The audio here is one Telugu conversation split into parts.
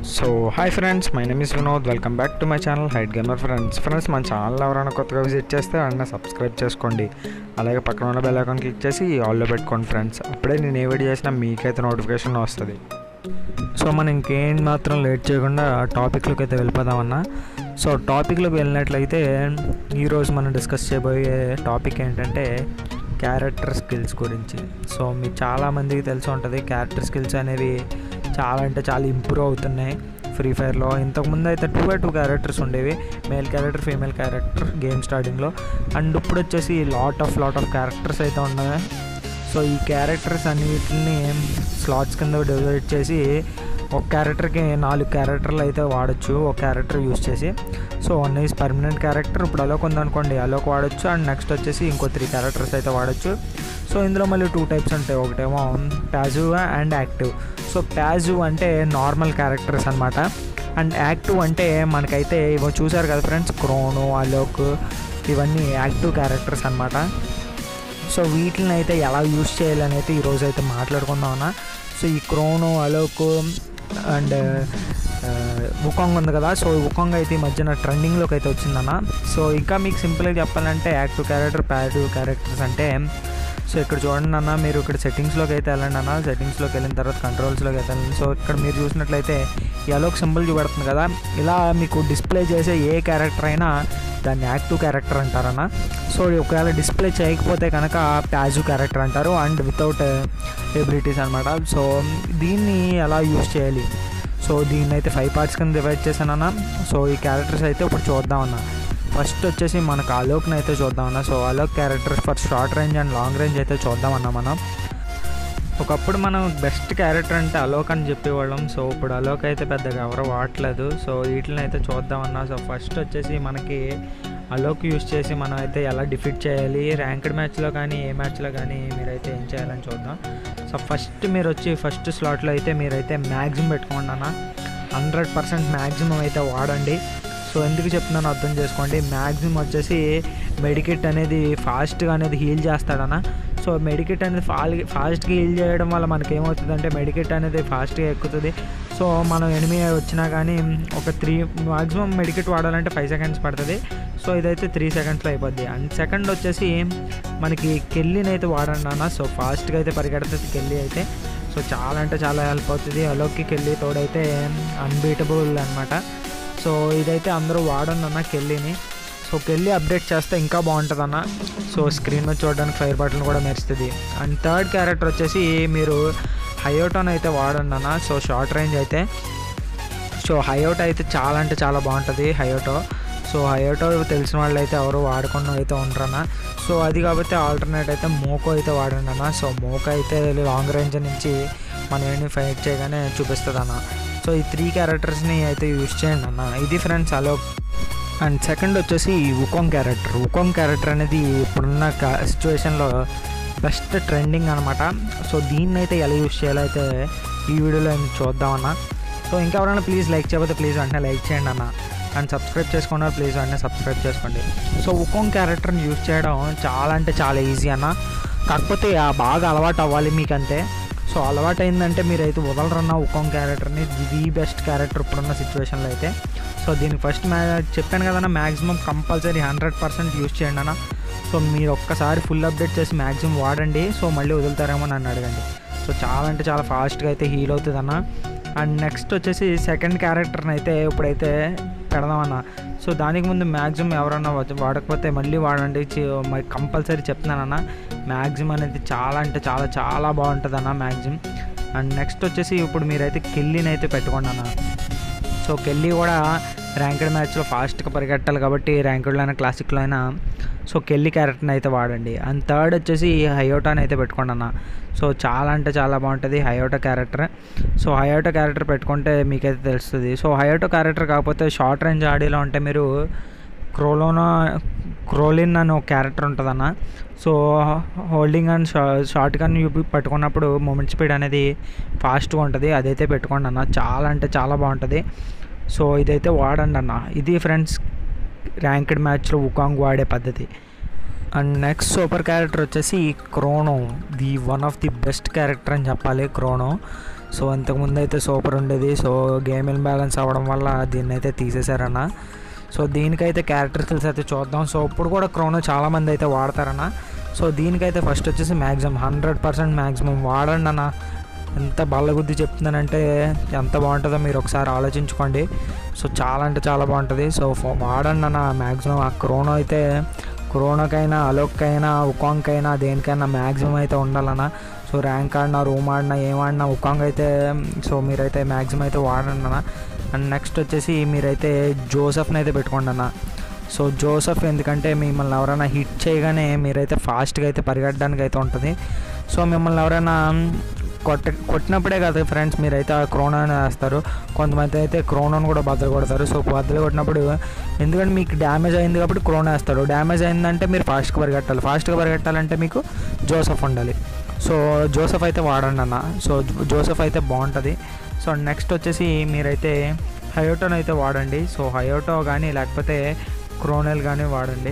so hi friends my name is Vinod welcome back to my channel height gamer friends friends మన ఛానల్ ఎవరైనా కొత్తగా విజిట్ చేస్తే అన్న సబ్స్క్రైబ్ చేసుకోండి అలాగే పక్కన ఉన్న బెల్ ఐకాన్ క్లిక్ చేసి ఆల్లో పెట్టుకోండి ఫ్రెండ్స్ అప్పుడే నేను ఏ వీడియో చేసినా మీకైతే నోటిఫికేషన్ వస్తుంది సో మనం ఇంకేం మాత్రం లేట్ చేయకుండా టాపిక్లోకి అయితే వెళ్ళిపోదామన్నా సో టాపిక్లోకి వెళ్ళినట్లయితే ఈరోజు మనం డిస్కస్ చేయబోయే టాపిక్ ఏంటంటే క్యారెక్టర్ స్కిల్స్ గురించి సో మీకు చాలామందికి తెలిసి ఉంటుంది క్యారెక్టర్ స్కిల్స్ అనేవి చాలా అంటే చాలా ఇంప్రూవ్ అవుతున్నాయి ఫ్రీ ఫైర్లో ఇంతకుముందు అయితే టూ బై టూ క్యారెక్టర్స్ ఉండేవి male character female character game స్టార్టింగ్లో అండ్ ఇప్పుడు వచ్చేసి lot of lot of characters అయితే ఉన్నాయి సో ఈ క్యారెక్టర్స్ అన్నిటిని స్లాట్స్ కింద డివైడ్ చేసి ఒక క్యారెక్టర్కి నాలుగు క్యారెక్టర్లు అయితే వాడచ్చు ఒక క్యారెక్టర్ యూస్ చేసి so one is permanent character ఇప్పుడు అలోక్ ఉందనుకోండి అలోక్ వాడచ్చు అండ్ నెక్స్ట్ వచ్చేసి ఇంకో త్రీ క్యారెక్టర్స్ అయితే వాడచ్చు సో ఇందులో మళ్ళీ టూ టైప్స్ ఉంటాయి ఒకటేమో passive and active so passive అంటే నార్మల్ క్యారెక్టర్స్ అనమాట అండ్ యాక్టివ్ అంటే మనకైతే ఇవో చూసారు కదా ఫ్రెండ్స్ క్రోను అలోక్ ఇవన్నీ యాక్టివ్ క్యారెక్టర్స్ అనమాట సో వీటిని అయితే ఎలా యూస్ చేయాలని అయితే ఈరోజు అయితే మాట్లాడుకుందాం అన్న సో ఈ క్రోను అలోక్ అండ్ వుకాంగ్ ఉంది కదా సో వుకాంగ్ అయితే ఈ మధ్యన ట్రెండింగ్లోకి అయితే వచ్చిందన్న సో ఇంకా మీకు సింపుల్గా చెప్పాలంటే యాక్టివ్ క్యారెక్టర్ ప్యాటివ్ క్యారెక్టర్స్ అంటే సో ఇక్కడ చూడండి అన్న మీరు ఇక్కడ సెట్టింగ్స్లోకి అయితే వెళ్ళండి అన్న సెట్టింగ్స్లోకి వెళ్ళిన తర్వాత కంట్రోల్స్లోకి అయితే వెళ్ళండి సో ఇక్కడ మీరు చూసినట్లయితే ఎలోక్ సింబల్ చూపెడుతుంది కదా ఇలా మీకు డిస్ప్లే చేసే ఏ క్యారెక్టర్ అయినా దాన్ని యాక్టివ్ క్యారెక్టర్ అంటారన్న సో ఒకవేళ డిస్ప్లే చేయకపోతే కనుక ప్యాజివ్ క్యారెక్టర్ అంటారు అండ్ వితౌట్ ఎబిలిటీస్ అనమాట సో దీన్ని ఎలా యూస్ చేయాలి సో దీన్ని అయితే ఫైవ్ పార్ట్స్ కింద డివైడ్ చేశానన్న సో ఈ క్యారెక్టర్స్ అయితే ఇప్పుడు చూద్దామన్నా ఫస్ట్ వచ్చేసి మనకు అలోక్ని అయితే చూద్దామన్నా so Alok characters for short range and long range అయితే చూద్దామన్నా మనం ఒకప్పుడు మనం బెస్ట్ క్యారెక్టర్ అంటే అలోక్ అని చెప్పేవాళ్ళం సో ఇప్పుడు అలోక్ అయితే పెద్దగా ఎవరు వాడట్లేదు సో వీటిని అయితే చూద్దామన్నా సో ఫస్ట్ వచ్చేసి మనకి అలోక్ యూస్ చేసి మనం అయితే ఎలా డిఫీట్ చేయాలి ర్యాంక్డ్ మ్యాచ్లో కానీ ఏ మ్యాచ్లో కానీ మీరైతే ఏం చేయాలని చూద్దాం సో ఫస్ట్ మీరు వచ్చి ఫస్ట్ స్లాట్లో అయితే మీరైతే మ్యాక్సిమం పెట్టుకోండి అన్న హండ్రెడ్ పర్సెంట్ మ్యాక్సిమం అయితే వాడండి సో ఎందుకు చెప్తున్నాను అర్థం చేసుకోండి మ్యాక్సిమం వచ్చేసి మెడికిట్ అనేది ఫాస్ట్గా అనేది హీల్ చేస్తాడన్న సో మెడికిట్ అనేది ఫాల్ ఫాస్ట్గా హీల్ చేయడం వల్ల మనకి ఏమవుతుందంటే మెడికిట్ అనేది ఫాస్ట్గా ఎక్కుతుంది సో మనం ఎనిమి వచ్చినా కానీ ఒక త్రీ మాక్సిమం మెడికిట్ వాడాలంటే ఫైవ్ సెకండ్స్ పడుతుంది సో ఇదైతే త్రీ సెకండ్స్లో అయిపోద్ది అండ్ సెకండ్ వచ్చేసి మనకి కెల్లీని అయితే వాడండి అన్న సో ఫాస్ట్గా అయితే పరిగెడుతుంది కెల్లీ అయితే సో చాలా అంటే చాలా హెల్ప్ అవుతుంది అలోకి కెల్లీ తోడైతే అన్బీటబుల్ అనమాట సో ఇదైతే అందరూ వాడండి అన్న కెల్లీని సో కెళ్ళి అప్డేట్ చేస్తే ఇంకా బాగుంటుంది అన్న సో స్క్రీన్ మీద చూడడానికి ఫైర్ బటన్ కూడా మెరుస్తుంది అండ్ థర్డ్ క్యారెక్టర్ వచ్చేసి మీరు హయోటోన్ అయితే వాడండి అన్న సో షార్ట్ రేంజ్ అయితే సో హయోటో అయితే చాలా అంటే చాలా బాగుంటుంది హయోటో సో హయోటో తెలిసిన వాళ్ళు అయితే ఎవరు వాడకుండా అయితే ఉండరన్న సో అది కాబట్టి ఆల్టర్నేట్ అయితే మోకో అయితే వాడండి అన్న సో మోకో అయితే లాంగ్ రేంజ్ నుంచి మనం ఏంటి ఫైట్ చేయగానే చూపిస్తుంది అన్న సో ఈ త్రీ క్యారెక్టర్స్ని అయితే యూజ్ చేయండి అన్న ఇది ఫ్రెండ్స్ అలో అండ్ సెకండ్ వచ్చేసి ఉకోంగ్ క్యారెక్టర్ ఉకోంగ్ క్యారెక్టర్ అనేది ఇప్పుడున్న సిచ్యువేషన్లో బెస్ట్ ట్రెండింగ్ అనమాట సో దీన్ని అయితే ఎలా యూస్ చేయాలో అయితే ఈ వీడియోలో చూద్దామన్న సో ఇంకెవరైనా ప్లీజ్ లైక్ చేయకపోతే ప్లీజ్ వెంటనే లైక్ చేయండి అన్న అండ్ సబ్స్క్రైబ్ చేసుకున్నారు ప్లీజ్ వెంటనే సబ్స్క్రైబ్ చేసుకోండి సో ఉకోంగ్ క్యారెక్టర్ని యూస్ చేయడం చాలా అంటే చాలా ఈజీ అన్న కాకపోతే ఆ బాగా అలవాటు అవ్వాలి మీకు అంతే సో అలవాటు అయిందంటే మీరైతే వదలరన్న ఉకోంగ్ క్యారెక్టర్ని ది బెస్ట్ క్యారెక్టర్ ఇప్పుడున్న సిచ్యువేషన్లో అయితే సో దీనికి ఫస్ట్ మ్యా చెప్పాను కదన్నా maximum compulsory hundred percent use చేయండి అన్న సో మీరు ఒక్కసారి ఫుల్ అప్డేట్ చేసి మ్యాక్సిమం వాడండి సో మళ్ళీ వదులుతారేమో నన్ను అడగండి సో చాలా అంటే చాలా ఫాస్ట్గా అయితే హీల్ అవుతుంది అన్న అండ్ నెక్స్ట్ వచ్చేసి సెకండ్ క్యారెక్టర్ని అయితే ఇప్పుడైతే పెడదామన్న సో దానికి ముందు మ్యాక్సిమం ఎవరన్నా వాడకపోతే మళ్ళీ వాడండి కంపల్సరీ చెప్తున్నానన్న మ్యాక్సిమం అనేది చాలా అంటే చాలా చాలా బాగుంటుంది అన్న మ్యాక్సిమం అండ్ నెక్స్ట్ వచ్చేసి ఇప్పుడు మీరైతే కెల్లీని అయితే పెట్టుకోండి అన్న సో కెల్లీ కూడా ర్యాంకెడ్ మ్యాచ్లో ఫాస్ట్గా పరిగెట్టాలి కాబట్టి ర్యాంకెడ్లో అయినా క్లాసిక్లో అయినా సో కెల్లీ క్యారెక్టర్ని అయితే వాడండి అండ్ థర్డ్ వచ్చేసి హయోటాని అయితే పెట్టుకోండి అన్న సో చాలా అంటే చాలా బాగుంటుంది Hayato character so Hayato character పెట్టుకుంటే మీకైతే తెలుస్తుంది సో హయోటా క్యారెక్టర్ కాకపోతే షార్ట్ రేంజ్ ఆడీలో ఉంటే మీరు క్రోలోనా క్రోలిన్ అని ఒక క్యారెక్టర్ ఉంటుందన్న సో హోల్డింగ్ అండ్ షా షార్ట్ గన్ యూపి పట్టుకున్నప్పుడు మూమెంట్ స్పీడ్ అనేది ఫాస్ట్గా ఉంటుంది అదైతే పెట్టుకోండి అన్న చాలా అంటే చాలా బాగుంటుంది సో ఇదైతే వాడండి అన్న ఇది ఫ్రెండ్స్ ర్యాంక్డ్ మ్యాచ్లో ఉకాంగ్ వాడే పద్ధతి అండ్ నెక్స్ట్ సూపర్ క్యారెక్టర్ వచ్చేసి Chrono the one of the best character అని చెప్పాలి క్రోనో సో ఇంతకుముందు అయితే సూపర్ ఉండేది సో గేమ్ బ్యాలెన్స్ అవ్వడం వల్ల దీన్ని అయితే తీసేశారన్న సో దీనికైతే క్యారెక్టర్ స్కిల్స్ అయితే చూద్దాం సో ఇప్పుడు కూడా క్రోనో చాలామంది అయితే వాడతారన్న సో దీనికైతే ఫస్ట్ వచ్చేసి మ్యాక్సిమం హండ్రెడ్ పర్సెంట్ మ్యాక్సిమం వాడండి అన్న ఎంత బల్లగుద్ది చెప్తున్నానంటే ఎంత బాగుంటుందో మీరు ఒకసారి ఆలోచించుకోండి సో చాలా అంటే చాలా బాగుంటుంది సో ఫో- వాడండి అన్న మ్యాక్సిమం ఆ క్రోనో అయితే క్రోనోకైనా అలోక్కైనా ఉకాంగ్కైనా దేనికైనా మ్యాక్సిమం అయితే ఉండాలన్న సో ర్యాంక్ ఆడినా రూమ్ ఆడినా ఏం ఆడినా ఉకాంగ్ అయితే సో మీరైతే మ్యాక్సిమం అయితే వాడండి అన్న అండ్ నెక్స్ట్ వచ్చేసి మీరైతే జోసఫ్ని అయితే పెట్టుకోండి అన్న సో జోసఫ్ ఎందుకంటే మిమ్మల్ని ఎవరైనా హిట్ చేయగానే మీరైతే ఫాస్ట్గా అయితే పరిగెట్టడానికి అయితే ఉంటుంది సో మిమ్మల్ని ఎవరైనా కొట్ట కొట్టినప్పుడే కదా ఫ్రెండ్స్ మీరైతే ఆ క్రోనాని వేస్తారు కొంతమంది అయితే క్రోనాను కూడా బద్దలు కొడతారు సో బద్దలు కొట్టినప్పుడు ఎందుకంటే మీకు డ్యామేజ్ అయింది కాబట్టి క్రోనా వేస్తారు డ్యామేజ్ అయిందంటే మీరు ఫాస్ట్గా పరిగెట్టాలి ఫాస్ట్గా పరిగెట్టాలంటే మీకు జోసఫ్ ఉండాలి సో జోసఫ్ అయితే వాడండి అన్న సో జోసఫ్ అయితే బాగుంటుంది సో నెక్స్ట్ వచ్చేసి మీరైతే హయోటోని అయితే వాడండి సో హయోటో కానీ లేకపోతే క్రోనెల్ కానీ వాడండి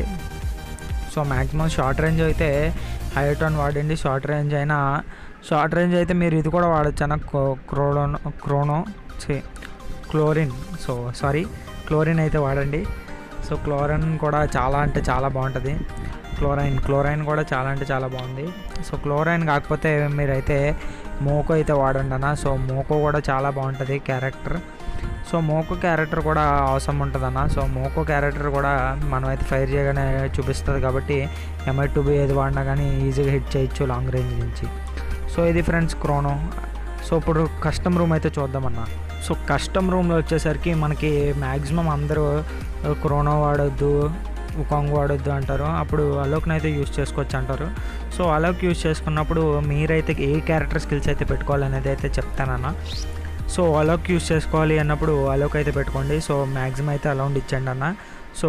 సో మ్యాక్సిమం షార్ట్ రేంజ్ అయితే హయోటోన్ వాడండి షార్ట్ రేంజ్ అయినా షార్ట్ రేంజ్ అయితే మీరు ఇది కూడా వాడచ్చు అన్న క్రోలోన్ క్రోనో ఛీ, క్లోరిన్ సో సారీ క్లోరిన్ అయితే వాడండి సో క్లోరిన్ కూడా చాలా అంటే చాలా బాగుంటుంది క్లోరైన్ క్లోరైన్ కూడా చాలా అంటే చాలా బాగుంది సో క్లోరైన్ కాకపోతే మీరైతే మోకో అయితే వాడండి అన్న సో మోకో కూడా చాలా బాగుంటుంది క్యారెక్టర్ సో మోకో క్యారెక్టర్ కూడా అవసరం ఉంటుంది అన్న సో మోకో క్యారెక్టర్ కూడా మనం అయితే ఫైర్ చేయగానే చూపిస్తుంది కాబట్టి ఎంఐ టు బి ఏది వాడినా కానీ ఈజీగా హిట్ చేయొచ్చు లాంగ్ రేంజ్ నుంచి సో ఇది ఫ్రెండ్స్ క్రోనో సో ఇప్పుడు కస్టమ్ రూమ్ అయితే చూద్దామన్నా సో కస్టమ్ రూమ్లో వచ్చేసరికి మనకి మ్యాక్సిమం అందరూ క్రోనో వాడొద్దు ఉకాంగ్ వాడొద్దు అంటారు అప్పుడు అలోక్ని అయితే యూస్ చేసుకోవచ్చు అంటారు సో అలోక్ యూస్ చేసుకున్నప్పుడు మీరైతే ఏ క్యారెక్టర్ స్కిల్స్ అయితే పెట్టుకోవాలనేది అయితే చెప్తానన్న సో అలోక్ యూస్ చేసుకోవాలి అన్నప్పుడు అలోక్ అయితే పెట్టుకోండి సో మ్యాక్సిమం అయితే అలౌండ్ ఇచ్చండి అన్న సో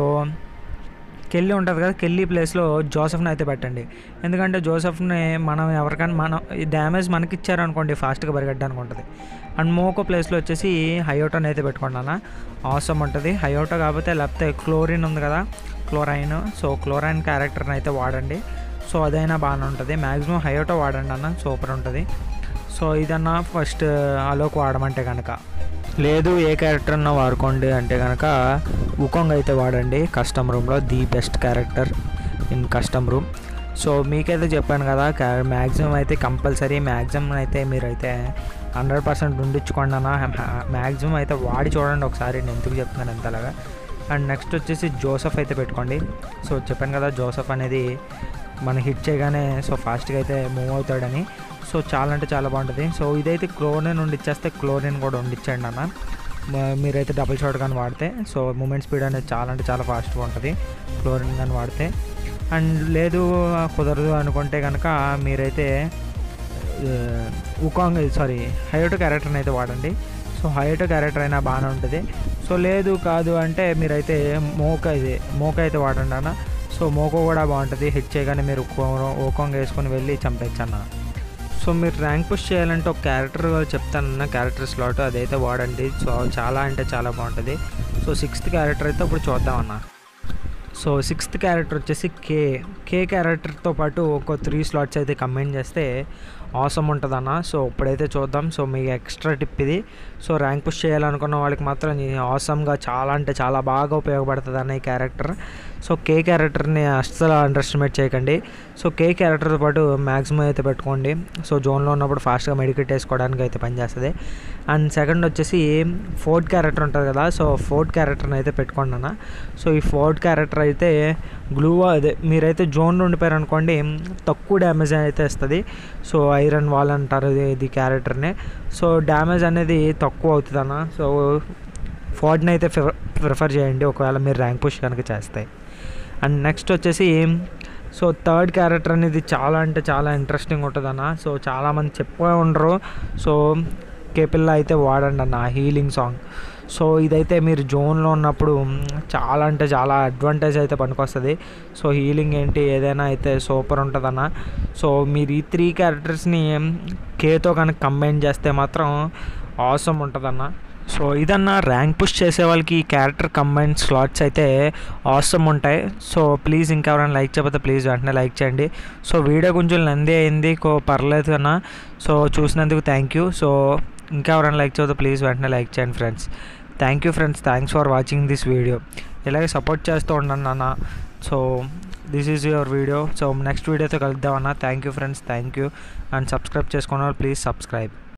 కెళ్ళి ఉంటుంది కదా కెళ్ళి ప్లేస్లో జోసఫ్ని అయితే పెట్టండి ఎందుకంటే జోసఫ్ని మనం ఎవరికైనా మనం ఈ డ్యామేజ్ మనకి ఇచ్చారనుకోండి ఫాస్ట్గా పరిగెట్టడానికి ఉంటుంది అండ్ మోకో ప్లేస్లో వచ్చేసి హయోటోని అయితే పెట్టుకోండి అన్న అవసరం ఉంటుంది హయోటో కాకపోతే లేకపోతే క్లోరిన్ ఉంది కదా క్లోరైన్ సో క్లోరైన్ క్యారెక్టర్ని అయితే వాడండి సో అదైనా బాగానే ఉంటుంది మ్యాక్సిమం హయోటో వాడండి అన్న సూపర్ ఉంటుంది సో ఇదన్నా ఫస్ట్ అలోక్ వాడమంటే కనుక లేదు ఏ క్యారెక్టర్ అన్నా వాడుకోండి అంటే కనుక ఉకోంగ్ అయితే వాడండి కస్టమ్ రూమ్లో the best character in custom room so మీకైతే చెప్పాను కదా మ్యాక్సిమం అయితే కంపల్సరీ మ్యాక్సిమం అయితే మీరైతే హండ్రెడ్ పర్సెంట్ ఉండించుకోండి అన్న మ్యాక్సిమం అయితే వాడి చూడండి ఒకసారి నేను ఎందుకు చెప్తున్నాను ఎంతలాగా అండ్ నెక్స్ట్ వచ్చేసి జోసఫ్ అయితే పెట్టుకోండి సో చెప్పాను కదా జోసఫ్ అనేది మనం హిట్ చేయగానే సో ఫాస్ట్గా అయితే మూవ్ అవుతాడని సో చాలా అంటే చాలా బాగుంటుంది సో ఇదైతే క్లోరిన్ ఉండిచ్చేస్తే క్లోరిన్ కూడా ఉండిచ్చేయండి అన్న మ- మీరైతే డబుల్ షాట్ కానీ వాడితే సో మూమెంట్ స్పీడ్ అనేది చాలా అంటే చాలా ఫాస్ట్గా ఉంటుంది క్లోరిన్ కానీ వాడితే అండ్ లేదు కుదరదు అనుకుంటే కనుక మీరైతే ఉకాంగ్ సారీ హయోటో క్యారెక్టర్ని అయితే వాడండి సో హయోటో క్యారెక్టర్ అయినా బాగానే ఉంటుంది సో లేదు కాదు అంటే మీరైతే మోక ఇది మోక అయితే వాడండి అన్న సో మోకో కూడా బాగుంటుంది హిట్ చేయగానే మీరు ఓకాంగ్ వేసుకొని వెళ్ళి చంపచ్చు అన్న సో మీరు ర్యాంక్ పుష్ చేయాలంటే ఒక క్యారెక్టర్ చెప్తానన్న క్యారెక్టర్ స్లాట్ అదైతే వాడండి సో చాలా అంటే చాలా బాగుంటుంది సో సిక్స్త్ క్యారెక్టర్ అయితే ఇప్పుడు చూద్దామన్న సో సిక్స్త్ క్యారెక్టర్ వచ్చేసి కే కే క్యారెక్టర్తో పాటు ఒక త్రీ స్లాట్స్ అయితే కంబైన్ చేస్తే అవసరం ఉంటుందన్న సో ఇప్పుడైతే చూద్దాం సో మీకు ఎక్స్ట్రా టిప్ ఇది సో ర్యాంక్ పుష్ చేయాలనుకున్న వాళ్ళకి మాత్రం అవసరంగా చాలా అంటే చాలా బాగా ఉపయోగపడుతుంది అన్న ఈ క్యారెక్టర్ సో కే క్యారెక్టర్ని అస్సలు అండర్ ఎస్టిమేట్ చేయకండి సో కే క్యారెక్టర్తో పాటు మ్యాక్సిమం అయితే పెట్టుకోండి సో జోన్లో ఉన్నప్పుడు ఫాస్ట్గా మెడికేట్ వేసుకోవడానికి అయితే పనిచేస్తుంది అండ్ సెకండ్ వచ్చేసి ఫోర్త్ క్యారెక్టర్ ఉంటుంది కదా సో ఫోర్త్ క్యారెక్టర్ని అయితే పెట్టుకోండి అన్న సో ఈ ఫోర్త్ క్యారెక్టర్ అయితే గ్లూ అదే మీరైతే జోన్లో ఉండిపోయారు అనుకోండి తక్కువ డ్యామేజ్ అయితే ఇస్తుంది సో ఐరన్ వాల్ అంటారు ఇది ఇది క్యారెక్టర్ని సో డ్యామేజ్ అనేది తక్కువ అవుతుంది అన్న సో ఫోర్డ్ని అయితే ప్రిఫర్ చేయండి ఒకవేళ మీరు ర్యాంక్ పుష్ కనుక చేస్తే అండ్ నెక్స్ట్ వచ్చేసి సో థర్డ్ క్యారెక్టర్ అనేది చాలా అంటే చాలా ఇంట్రెస్టింగ్ ఉంటుంది అన్న సో చాలామంది చెప్పే ఉండరు సో కేపిల్ల అయితే వాడండి అన్న హీలింగ్ సాంగ్ సో ఇదైతే మీరు జోన్లో ఉన్నప్పుడు చాలా అంటే చాలా అడ్వాంటేజ్ అయితే పనికొస్తుంది సో హీలింగ్ ఏంటి ఏదైనా అయితే సూపర్ ఉంటుందన్న సో మీరు ఈ త్రీ క్యారెక్టర్స్ని కేతో కనుక కంబైన్ చేస్తే మాత్రం అవసరం ఉంటుందన్న సో ఇదన్నా ర్యాంక్ పుష్ చేసే వాళ్ళకి ఈ క్యారెక్టర్ కంబైన్ స్లాట్స్ అయితే అవసరం ఉంటాయి సో ప్లీజ్ ఇంకెవరైనా లైక్ చేయకపోతే ప్లీజ్ వెంటనే లైక్ చేయండి సో వీడియో కొంచెం నంది అయింది కో పర్లేదు అన్న సో చూసినందుకు థ్యాంక్ యూ సో ఇంకా ఎవరైనా లైక్ చదివితే ప్లీజ్ వెంటనే లైక్ చేయండి friends thank you friends thanks for watching this video ఇలాగే సపోర్ట్ చేస్తూ ఉండండి అన్న so this is your video so next వీడియోతో కలుద్దామన్నా thank you friends thank you and subscribe చేసుకున్న ప్లీజ్ సబ్స్క్రైబ్